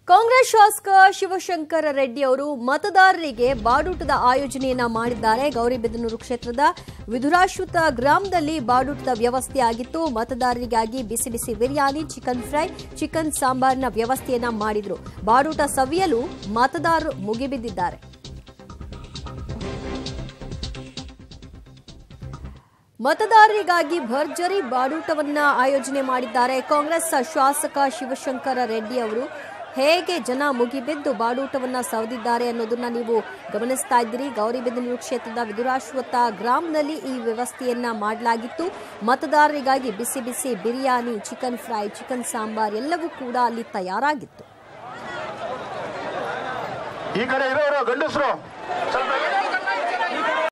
ಕಾಂಗ್ರೆಸ್ ಶಾಸಕ ಶಿವಶಂಕರ ರೆಡ್ಡಿ ಅವರು ಮತದಾರರಿಗೆ ಬಾಡೂಟದ ಆಯೋಜನೆಯನ್ನ ಮಾಡಿದ್ದಾರೆ ಗೌರಿಬಿದನೂರು ಕ್ಷೇತ್ರದ ವಿಧುರಾಶ್ವತ ಗ್ರಾಮದಲ್ಲಿ ಬಾಡೂಟದ ವ್ಯವಸ್ಥೆ ಆಗಿತ್ತು ಮತದಾರರಿಗಾಗಿ ಬಿಸಿ ಬಿಸಿ ಬಿರಿಯಾನಿ ಚಿಕನ್ ಫ್ರೈ ಚಿಕನ್ ಸಾಂಬಾರ್ನ ವ್ಯವಸ್ಥೆಯನ್ನ ಮಾಡಿದ್ರು ಬಾಡೂಟ ಸವಿಯಲು ಮತದಾರರು ಮುಗಿಬಿದ್ದಿದ್ದಾರೆ ಮತದಾರರಿಗಾಗಿ ಭರ್ಜರಿ ಬಾಡೂಟವನ್ನ ಆಯೋಜನೆ ಮಾಡಿದ್ದಾರೆ ಕಾಂಗ್ರೆಸ್ ಶಾಸಕ ಶಿವಶಂಕರ ರೆಡ್ಡಿ ಅವರು ಹೇಗೆ ಜನ ಮುಗಿಬಿದ್ದು ಬಾಡೂಟವನ್ನ ಸವದಿದ್ದಾರೆ ಅನ್ನೋದನ್ನ ನೀವು ಗಮನಿಸ್ತಾ ಇದ್ದೀರಿ ಗೌರಿಬಿದನೂರು ಕ್ಷೇತ್ರದ ವಿದುರಾಶ್ವತ ಗ್ರಾಮದಲ್ಲಿ ಈ ವ್ಯವಸ್ಥೆಯನ್ನ ಮಾಡಲಾಗಿತ್ತು ಮತದಾರರಿಗಾಗಿ ಬಿಸಿ ಬಿಸಿ biryani chicken fry chicken sambar ಎಲ್ಲವೂ ಕೂಡ ಅಲ್ಲಿ ತಯಾರಾಗಿತ್ತು ಈ ಕಡೆ ಇರೋರು ಗಂಡಸರು ಸ್ವಲ್ಪ